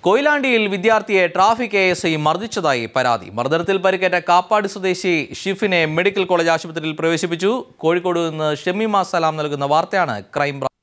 കൊയിലാണ്ടിയിൽ വിദ്യാർത്ഥിയെ traffic A S I മർദ്ദിച്ചതായി പരാതി മർദ്ദനത്തിൽ പരിക്കേറ്റ കാപ്പാട് സ്വദേശി ഷിഫിനെ മെഡിക്കൽ കോളേജ് ആശുപത്രിയിൽ പ്രവേശിപ്പിച്ചു കോഴിക്കോട് നിന്ന് ഷെമീമ സലാം നൽകുന്ന വാർത്തയാണ് crime branch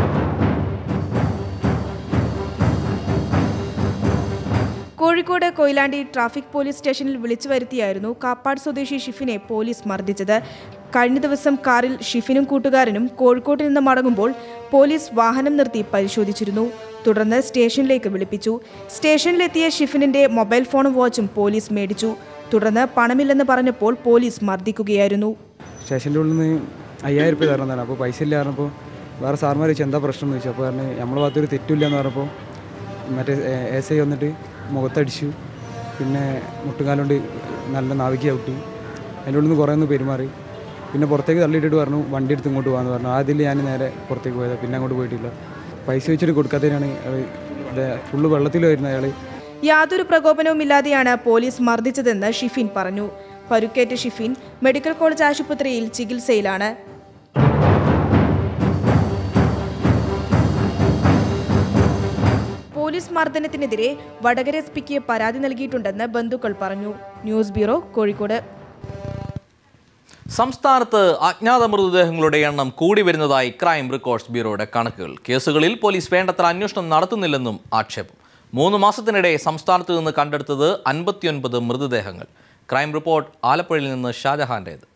Kozhikode Koyilandy traffic police സ്റ്റേഷനിൽ വിളിച്ചു വരുത്തിയായിരുന്നു കാപ്പാട് സ്വദേശി ഷിഫിനെ പോലീസ് മർദ്ദിച്ചത് കഴിഞ്ഞ ദിവസം കാറിൽ ഷിഫിനും കൂട്ടുകാരനും കോഴിക്കോട്ട് നിന്ന് മടങ്ങുമ്പോൾ പോലീസ് വാഹനം നിർത്തി പരിശോധിച്ചിരുന്നു തുടർന്ന് സ്റ്റേഷനിലേക്ക് വിളിപ്പിച്ചു സ്റ്റേഷനിലെത്തിയ ഷിഫിനിന്റെ മൊബൈൽ ഫോണും വാച്ചും പോലീസ് മേടിച്ചു തുടർന്ന് പണമില്ലെന്ന് പറഞ്ഞപ്പോൾ പോലീസ് മർദ്ദിക്കുകയായിരുന്നു സ്റ്റേഷൻ്റെ ഉള്ളിൽ നിന്ന് അയ്യായിരം രൂപ തരണം അപ്പോൾ പൈസ ഇല്ല പറഞ്ഞപ്പോൾ വേറെ സാർമാർ ചോദിച്ചു എന്താ പ്രശ്നം എന്ന് ചോദിച്ചു അപ്പോൾ പറഞ്ഞ് നമ്മളെ ഭാഗത്തൊരു തെറ്റില്ല എന്ന് പറഞ്ഞപ്പോൾ മറ്റേ എസ് ഐ വന്നിട്ട് മുഖത്തടിച്ചു പിന്നെ മുട്ടുകാലുകൊണ്ട് നല്ല നാവിക്ക് ഔട്ടി അതിൻ്റെ ഉള്ളിൽ നിന്ന് കുറേ ഒന്ന് പെരുമാറി പിന്നെ പുറത്തേക്ക് തള്ളിയിട്ടിട്ട് പറഞ്ഞു വണ്ടി എടുത്ത് ഇങ്ങോട്ട് പോകാമെന്ന് പറഞ്ഞു ആദ്യം ഞാൻ നേരെ പുറത്തേക്ക് പോയത് പിന്നെ അങ്ങോട്ട് പോയിട്ടില്ല പൈസ വെച്ചിട്ട് കൊടുക്കാത്തതിനാണ് അയാൾ ഫുള്ള് വെള്ളത്തിൽ വരുന്ന അയാൾ യാതൊരു പ്രകോപനവുമില്ലാതെയാണ് പോലീസ് മർദ്ദിച്ചതെന്ന് ഷിഫിൻ പറഞ്ഞു പരുക്കേറ്റ ഷിഫിൻ മെഡിക്കൽ കോളേജ് ആശുപത്രിയിൽ ചികിത്സയിലാണ് പോലീസ് മർദ്ദനത്തിനെതിരെ വടകര എസ് പിക്ക് പരാതി നൽകിയിട്ടുണ്ടെന്ന് ബന്ധുക്കൾ പറഞ്ഞു ന്യൂസ് ബ്യൂറോ കോഴിക്കോട് സംസ്ഥാനത്ത് അജ്ഞാത മൃതദേഹങ്ങളുടെ എണ്ണം കൂടി വരുന്നതായി ക്രൈം റെക്കോർഡ്സ് ബ്യൂറോയുടെ കണക്കുകൾ കേസുകളിൽ പോലീസ് വേണ്ടത്ര അന്വേഷണം നടത്തുന്നില്ലെന്നും ആക്ഷേപം മൂന്ന് മാസത്തിനിടെ സംസ്ഥാനത്ത് നിന്ന് കണ്ടെടുത്തത് അൻപത്തിയൊൻപത് മൃതദേഹങ്ങൾ ക്രൈം റിപ്പോർട്ട് ആലപ്പുഴയിൽ നിന്ന് ഷാജഹാന്റേത്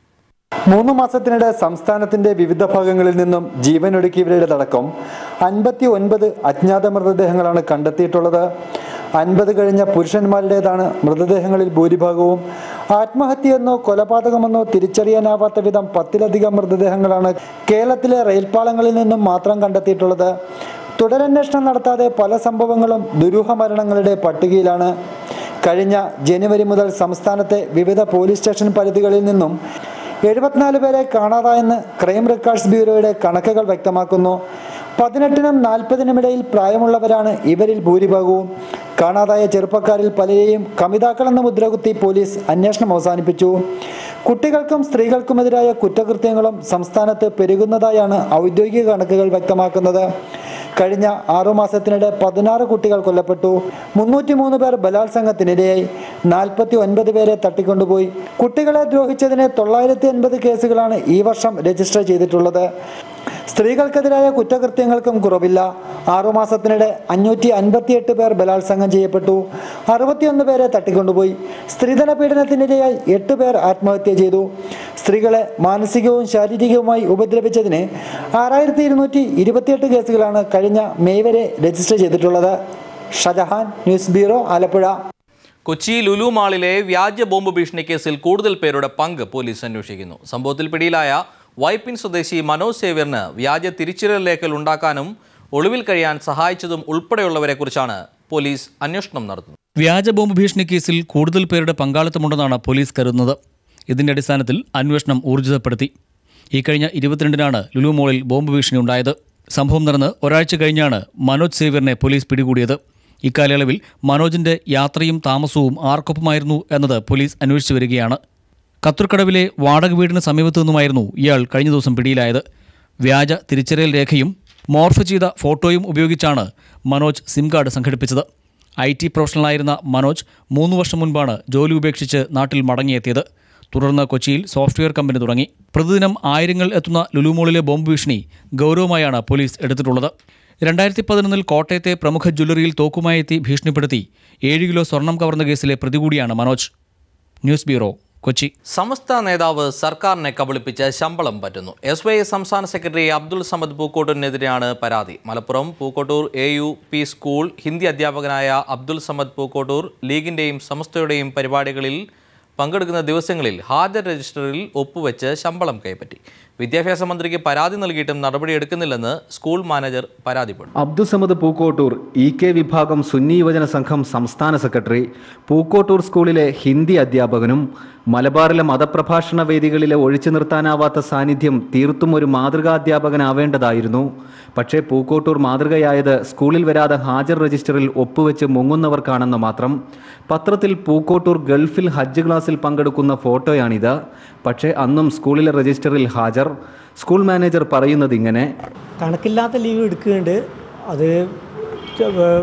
മൂന്ന് മാസത്തിനിടെ സംസ്ഥാനത്തിന്റെ വിവിധ ഭാഗങ്ങളിൽ നിന്നും ജീവനൊടുക്കിയവരുടേതടക്കം അൻപത്തി ഒൻപത് അജ്ഞാത മൃതദേഹങ്ങളാണ് കണ്ടെത്തിയിട്ടുള്ളത് അൻപത് കഴിഞ്ഞ പുരുഷന്മാരുടേതാണ് മൃതദേഹങ്ങളിൽ ഭൂരിഭാഗവും ആത്മഹത്യയെന്നോ കൊലപാതകമെന്നോ തിരിച്ചറിയാനാവാത്ത വിധം പത്തിലധികം മൃതദേഹങ്ങളാണ് കേരളത്തിലെ റെയിൽപാളങ്ങളിൽ നിന്നും മാത്രം കണ്ടെത്തിയിട്ടുള്ളത് തുടരന്വേഷണം നടത്താതെ പല സംഭവങ്ങളും ദുരൂഹ മരണങ്ങളുടെ പട്ടികയിലാണ് കഴിഞ്ഞ ജനുവരി മുതൽ സംസ്ഥാനത്തെ വിവിധ പോലീസ് സ്റ്റേഷൻ പരിധികളിൽ നിന്നും എഴുപത്തിനാല് പേരെ കാണാതായെന്ന് ക്രൈം റെക്കോർഡ്സ് ബ്യൂറോയുടെ കണക്കുകൾ വ്യക്തമാക്കുന്നു പതിനെട്ടിനും നാൽപ്പതിനുമിടയിൽ പ്രായമുള്ളവരാണ് ഇവരിൽ ഭൂരിഭാഗവും കാണാതായ ചെറുപ്പക്കാരിൽ പലരെയും കമിതാക്കളെന്ന മുദ്രകുത്തി പോലീസ് അന്വേഷണം അവസാനിപ്പിച്ചു കുട്ടികൾക്കും സ്ത്രീകൾക്കുമെതിരായ കുറ്റകൃത്യങ്ങളും സംസ്ഥാനത്ത് പെരുകുന്നതായാണ് ഔദ്യോഗിക കണക്കുകൾ വ്യക്തമാക്കുന്നത് കഴിഞ്ഞ ആറുമാസത്തിനിടെ പതിനാറ് കുട്ടികൾ കൊല്ലപ്പെട്ടു മുന്നൂറ്റി മൂന്ന് പേർ ബലാത്സംഗത്തിനിരയായി നാൽപ്പത്തി ഒൻപത് പേരെ തട്ടിക്കൊണ്ടുപോയി കുട്ടികളെ ദ്രോഹിച്ചതിന് തൊള്ളായിരത്തി എൺപത് കേസുകളാണ് ഈ വർഷം രജിസ്റ്റർ ചെയ്തിട്ടുള്ളത് സ്ത്രീകൾക്കെതിരായ കുറ്റകൃത്യങ്ങൾക്കും കുറവില്ല ആറുമാസത്തിനിടെ അഞ്ഞൂറ്റി അൻപത്തിയെട്ട് പേർ ബലാത്സംഗം ചെയ്യപ്പെട്ടു അറുപത്തിയൊന്ന് പേരെ തട്ടിക്കൊണ്ടുപോയി സ്ത്രീധന പീഡനത്തിനിരയായി എട്ട് പേർ ആത്മഹത്യ ചെയ്തു സ്ത്രീകളെ മാനസികവും ശാരീരികവുമായി ഉപദ്രവിച്ചതിന് ആറായിരത്തി ഇരുന്നൂറ്റി ഇരുപത്തിയെട്ട് കേസുകളാണ് കഴിഞ്ഞ മെയ് വരെ രജിസ്റ്റർ ചെയ്തിട്ടുള്ളത് ഷജഹാൻ ന്യൂസ് ബ്യൂറോ ആലപ്പുഴ കൊച്ചി ലുലു മാളിലെ വ്യാജ ബോംബ് ഭീഷണി കേസിൽ കൂടുതൽ പേരുടെ പങ്ക് പോലീസ് അന്വേഷിക്കുന്നു സംഭവത്തിൽ പിടിയിലായ വൈപ്പിൻ സ്വദേശി മനോജ് സേവ്യറിന് വ്യാജ തിരിച്ചറിയൽ രേഖകൾ ഉണ്ടാക്കാനും ഒളിവിൽ കഴിയാൻ സഹായിച്ചതും ഉൾപ്പെടെയുള്ളവരെക്കുറിച്ചാണ് പോലീസ് അന്വേഷണം നടത്തുന്നത് വ്യാജ ബോംബ് ഭീഷണി കേസിൽ കൂടുതൽ പേരുടെ പങ്കാളിത്തമുണ്ടെന്നാണ് പോലീസ് കരുതുന്നത് ഇതിന്റെ അടിസ്ഥാനത്തിൽ അന്വേഷണം ഊർജിതപ്പെടുത്തി ഈ കഴിഞ്ഞ ഇരുപത്തിരണ്ടിനാണ് ലുലു മോളിൽ ബോംബ് ഭീഷണി ഉണ്ടായത് സംഭവം നടന്ന് ഒരാഴ്ച കഴിഞ്ഞാണ് മനോജ് സേവ്യറിനെ പോലീസ് പിടികൂടിയത് ഇക്കാലയളവിൽ മനോജിന്റെ യാത്രയും താമസവും ആർക്കൊപ്പമായിരുന്നു എന്നത് പോലീസ് അന്വേഷിച്ചു വരികയാണ് കത്തൂർക്കടവിലെ വാടക വീടിന് സമീപത്തു നിന്നുമായിരുന്നു ഇയാൾ കഴിഞ്ഞ ദിവസം പിടിയിലായത് വ്യാജ തിരിച്ചറിയൽ രേഖയും മോർഫ് ചെയ്ത ഫോട്ടോയും ഉപയോഗിച്ചാണ് മനോജ് സിം കാർഡ് സംഘടിപ്പിച്ചത് ഐ ടി പ്രൊഫഷണലായിരുന്ന മനോജ് മൂന്ന് വർഷം മുൻപാണ് ജോലി ഉപേക്ഷിച്ച് നാട്ടിൽ മടങ്ങിയെത്തിയത് തുടർന്ന് കൊച്ചിയിൽ സോഫ്റ്റ്വെയർ കമ്പനി തുടങ്ങി പ്രതിദിനം ആയിരങ്ങൾ എത്തുന്ന ലുലുമോളിലെ ബോംബ് ഭീഷണി ഗൗരവമായാണ് പോലീസ് എടുത്തിട്ടുള്ളത് രണ്ടായിരത്തി പതിനൊന്നിൽ കോട്ടയത്തെ പ്രമുഖ ജ്വല്ലറിയിൽ തോക്കുമായി എത്തി ഭീഷണിപ്പെടുത്തി ഏഴ് കിലോ സ്വർണം കവർന്ന കേസിലെ പ്രതി കൂടിയാണ് മനോജ് ന്യൂസ് ബ്യൂറോ കൊച്ചി സമസ്ത നേതാവ് സർക്കാരിനെ കബളിപ്പിച്ച് ശമ്പളം പറ്റുന്നു എസ് വൈ എസ് സംസ്ഥാന സെക്രട്ടറി അബ്ദുൾ സമദ് പൂക്കോട്ടൂരിനെതിരെയാണ് പരാതി Malappuram Pookkottur A U P school Hindi അധ്യാപകനായ അബ്ദുൾ സമദ് പൂക്കോട്ടൂർ ലീഗിൻ്റെയും സമസ്തയുടെയും പരിപാടികളിൽ പങ്കെടുക്കുന്ന ദിവസങ്ങളിൽ ഹാജർ രജിസ്റ്ററിൽ ഒപ്പുവെച്ച് ശമ്പളം കൈപ്പറ്റി വിദ്യാഭ്യാസ മന്ത്രിക്ക് പരാതി നൽകിയിട്ടും നടപടിയെടുക്കുന്നില്ലെന്ന് സ്കൂൾ മാനേജർ പരാതിപ്പെട്ടു അബ്ദുസമദ് പൂക്കോട്ടൂർ ഇ കെ വിഭാഗം സുന്നി യുവജന സംഘം സംസ്ഥാന സെക്രട്ടറി പൂക്കോട്ടൂർ സ്കൂളിലെ ഹിന്ദി അധ്യാപകനും മലബാറിലെ മതപ്രഭാഷണ വേദികളിലെ ഒഴിച്ചു നിർത്താനാവാത്ത സാന്നിധ്യം തീർത്തും ഒരു മാതൃകാധ്യാപകനാവേണ്ടതായിരുന്നു പക്ഷേ പൂക്കോട്ടൂർ മാതൃകയായത് സ്കൂളിൽ വരാതെ ഹാജർ രജിസ്റ്ററിൽ ഒപ്പുവെച്ച് മുങ്ങുന്നവർക്കാണെന്ന് മാത്രം പത്രത്തിൽ പൂക്കോട്ടൂർ ഗൾഫിൽ ഹജ്ജ് ക്ലാസ്സിൽ പങ്കെടുക്കുന്ന ഫോട്ടോയാണിത് പക്ഷേ അന്നും സ്കൂളിലെ രജിസ്റ്ററിൽ ഹാജർ സ്കൂൾ മാനേജർ പറയുന്നത് ഇങ്ങനെ കണക്കില്ലാത്ത ലീവ് എടുക്കുന്നുണ്ട് അത് ച- വേ-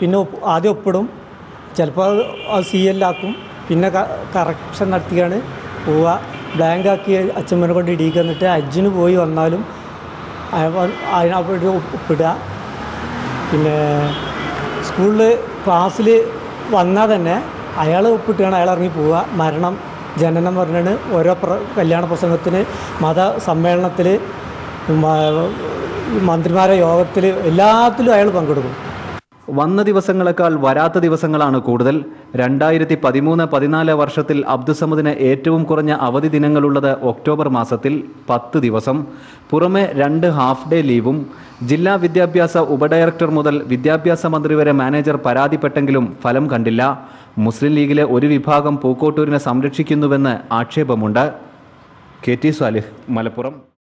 പിന്നെ ഒപ്പ് ആദ്യം ഒപ്പിടും ചിലപ്പോൾ അത് സി എല്ലാക്കും പിന്നെ കറക്ഷൻ നടത്തിയാണ് പോവുക ബ്ലാങ്ക് ആക്കി അച്ഛമ്മനെ കൊണ്ട് ഇടിയിക്കുക എന്നിട്ട് അജ്ജിന് പോയി വന്നാലും അതിനവിടെ ഒപ്പിടുക പിന്നെ സ്കൂളിൽ ക്ലാസ്സിൽ വന്നാൽ തന്നെ അയാൾ ഒപ്പിട്ടാണ് അയാൾ ഇറങ്ങി പോവുക മരണം ജനനം പറഞ്ഞാണ് ഓരോ പ്ര കല്യാണ പ്രസംഗത്തിന് മത സമ്മേളനത്തിൽ മന്ത്രിമാരെ യോഗത്തിൽ എല്ലാത്തിലും അയാൾ പങ്കെടുക്കും വന്ന ദിവസങ്ങളെക്കാൾ വരാത്ത ദിവസങ്ങളാണ് കൂടുതൽ രണ്ടായിരത്തി പതിമൂന്ന് പതിനാല് വർഷത്തിൽ അബ്ദുസമദിന് ഏറ്റവും കുറഞ്ഞ അവധി ദിനങ്ങളുള്ളത് ഒക്ടോബർ മാസത്തിൽ പത്ത് ദിവസം പുറമെ രണ്ട് ഹാഫ് ഡേ ലീവും ജില്ലാ വിദ്യാഭ്യാസ ഉപഡയറക്ടർ മുതൽ വിദ്യാഭ്യാസ മന്ത്രി വരെ മാനേജർ പരാതിപ്പെട്ടെങ്കിലും ഫലം കണ്ടില്ല മുസ്ലിം ലീഗിലെ ഒരു വിഭാഗം പൂക്കോട്ടൂരിനെ സംരക്ഷിക്കുന്നുവെന്ന് ആക്ഷേപമുണ്ട് കെ ടി സാലിഹ് മലപ്പുറം